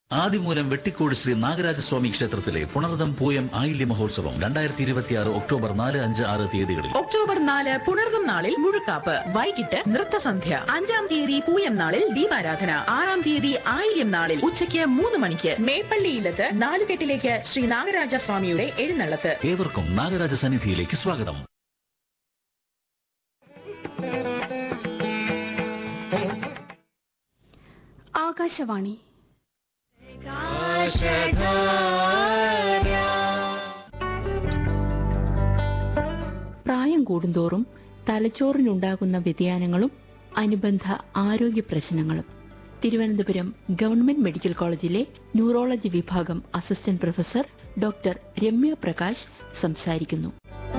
ആദിമൂലം വെട്ടിക്കോട് ശ്രീ നാഗരാജസ്വാമി ക്ഷേത്രത്തിലെ പുണർദം പൂയം ആയില്യ മഹോത്സവം രണ്ടായിരത്തി ഇരുപത്തിയാറ് ഒക്ടോബർ നാല് അഞ്ച് ആറ് തീയതികളിൽ ഒക്ടോബർ നാല് പുണർദം നാളിൽ മുഴുക്കാപ്പ് വൈകിട്ട് നൃത്തസന്ധ്യ അഞ്ചാം തീയതി പൂയം നാളിൽ ദീപാരാധന ആറാം തീയതി ആയില്യം നാളിൽ ഉച്ചയ്ക്ക് മൂന്ന് മണിക്ക് മേപ്പള്ളിയിലത്ത് നാലുകെട്ടിലേക്ക് ശ്രീ നാഗരാജ സ്വാമിയുടെ എഴുന്നള്ളത്ത് ഏവർക്കും നാഗരാജ സന്നിധിയിലേക്ക് സ്വാഗതം ആകാശവാണി പ്രായം കൂടുന്തോറും തലച്ചോറിനുണ്ടാകുന്ന വ്യതിയാനങ്ങളും അനുബന്ധ ആരോഗ്യ പ്രശ്നങ്ങളും തിരുവനന്തപുരം ഗവൺമെന്റ് മെഡിക്കൽ കോളേജിലെ ന്യൂറോളജി വിഭാഗം assistant professor doctor Ramya Prakash സംസാരിക്കുന്നു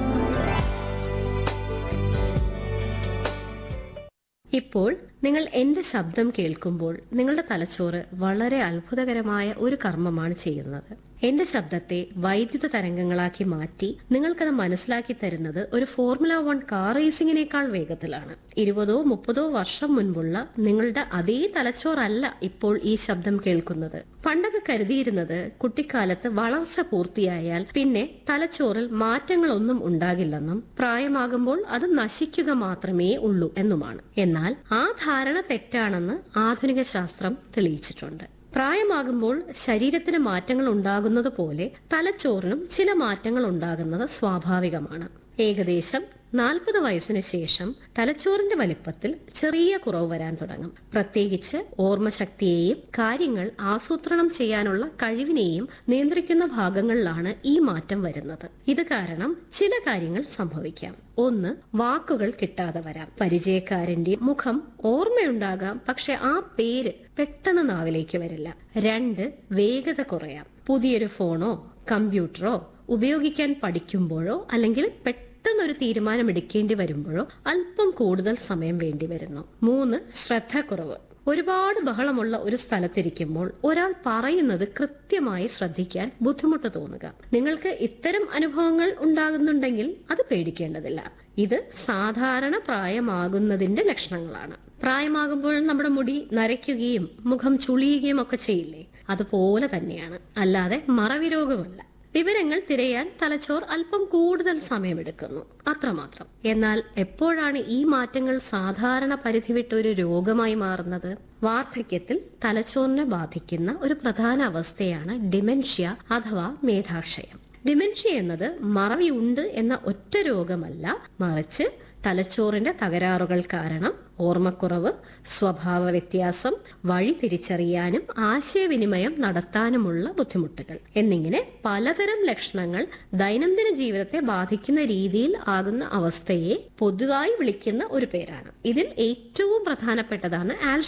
ഇപ്പോൾ നിങ്ങൾ എന്റെ ശബ്ദം കേൾക്കുമ്പോൾ നിങ്ങളുടെ തലച്ചോറ് വളരെ അത്ഭുതകരമായ ഒരു കർമ്മമാണ് ചെയ്യുന്നത് എന്റെ ശബ്ദത്തെ വൈദ്യുത തരംഗങ്ങളാക്കി മാറ്റി നിങ്ങൾക്കത് മനസ്സിലാക്കി തരുന്നത് ഒരു ഫോർമുല വൺ കാർ റേസിംഗിനേക്കാൾ വേഗത്തിലാണ് ഇരുപതോ മുപ്പതോ വർഷം മുൻപുള്ള നിങ്ങളുടെ അതേ തലച്ചോറല്ല ഇപ്പോൾ ഈ ശബ്ദം കേൾക്കുന്നത് പണ്ടൊക്കെ കരുതിയിരുന്നത് കുട്ടിക്കാലത്ത് വളർച്ച പൂർത്തിയായാൽ പിന്നെ തലച്ചോറിൽ മാറ്റങ്ങളൊന്നും ഉണ്ടാകില്ലെന്നും പ്രായമാകുമ്പോൾ അത് നശിക്കുക മാത്രമേ ഉള്ളൂ എന്നുമാണ് എന്നാൽ ആ ധാരണ തെറ്റാണെന്ന് ആധുനിക ശാസ്ത്രം തെളിയിച്ചിട്ടുണ്ട് പ്രായമാകുമ്പോൾ ശരീരത്തിന് മാറ്റങ്ങൾ ഉണ്ടാകുന്നത് പോലെ തലച്ചോറിനും ചില മാറ്റങ്ങൾ ഉണ്ടാകുന്നത് സ്വാഭാവികമാണ് ഏകദേശം നാൽപ്പത് വയസ്സിന് ശേഷം തലച്ചോറിന്റെ വലിപ്പത്തിൽ ചെറിയ കുറവ് വരാൻ തുടങ്ങും പ്രത്യേകിച്ച് ഓർമ്മശക്തിയെയും കാര്യങ്ങൾ ആസൂത്രണം ചെയ്യാനുള്ള കഴിവിനെയും നിയന്ത്രിക്കുന്ന ഭാഗങ്ങളിലാണ് ഈ മാറ്റം വരുന്നത് ഇത് കാരണം ചില കാര്യങ്ങൾ സംഭവിക്കാം ഒന്ന് വാക്കുകൾ കിട്ടാതെ വരാം പരിചയക്കാരന്റെ മുഖം ഓർമ്മയുണ്ടാകാം പക്ഷെ ആ പേര് പെട്ടെന്ന് നാവിലേക്ക് വരില്ല രണ്ട് വേഗത കുറയാം പുതിയൊരു ഫോണോ കമ്പ്യൂട്ടറോ ഉപയോഗിക്കാൻ പഠിക്കുമ്പോഴോ അല്ലെങ്കിൽ പെട്ടെന്നൊരു തീരുമാനം എടുക്കേണ്ടി വരുമ്പോഴോ അല്പം കൂടുതൽ സമയം വേണ്ടി വരുന്നു മൂന്ന് ശ്രദ്ധക്കുറവ് ഒരുപാട് ബഹളമുള്ള ഒരു സ്ഥലത്തിരിക്കുമ്പോൾ ഒരാൾ പറയുന്നത് കൃത്യമായി ശ്രദ്ധിക്കാൻ ബുദ്ധിമുട്ട് തോന്നുക നിങ്ങൾക്ക് ഇത്തരം അനുഭവങ്ങൾ ഉണ്ടാകുന്നുണ്ടെങ്കിൽ അത് പേടിക്കേണ്ടതില്ല ഇത് സാധാരണ പ്രായമാകുന്നതിന്റെ ലക്ഷണങ്ങളാണ് പ്രായമാകുമ്പോൾ നമ്മുടെ മുടി നരയ്ക്കുകയും മുഖം ചുളിയുകയും ഒക്കെ ചെയ്യില്ലേ അതുപോലെ തന്നെയാണ് അല്ലാതെ മറവി രോഗമല്ല വിവരങ്ങൾ തിരയാൻ തലച്ചോർ അല്പം കൂടുതൽ സമയമെടുക്കുന്നു അത്രമാത്രം എന്നാൽ എപ്പോഴാണ് ഈ മാറ്റങ്ങൾ സാധാരണ പരിധി വിട്ട ഒരു രോഗമായി മാറുന്നത് വാർദ്ധക്യത്തിൽ തലച്ചോറിനെ ബാധിക്കുന്ന ഒരു പ്രധാന അവസ്ഥയാണ് ഡിമെൻഷ്യ അഥവാ മേധാക്ഷയം ഡിമെൻഷ്യ എന്നത് മറവിയുണ്ട് എന്ന ഒറ്റ രോഗമല്ല മറിച്ച് തലച്ചോറിന്റെ തകരാറുകൾ കാരണം ഓർമ്മക്കുറവ് സ്വഭാവ വ്യത്യാസം വഴി തിരിച്ചറിയാനും ആശയവിനിമയം നടത്താനുമുള്ള ബുദ്ധിമുട്ടുകൾ എന്നിങ്ങനെ പലതരം ലക്ഷണങ്ങൾ ദൈനംദിന ജീവിതത്തെ ബാധിക്കുന്ന രീതിയിൽ ആകുന്ന അവസ്ഥയെ പൊതുവായി വിളിക്കുന്ന ഒരു പേരാണ് ഇതിൽ ഏറ്റവും പ്രധാനപ്പെട്ടതാണ് ആൽഷ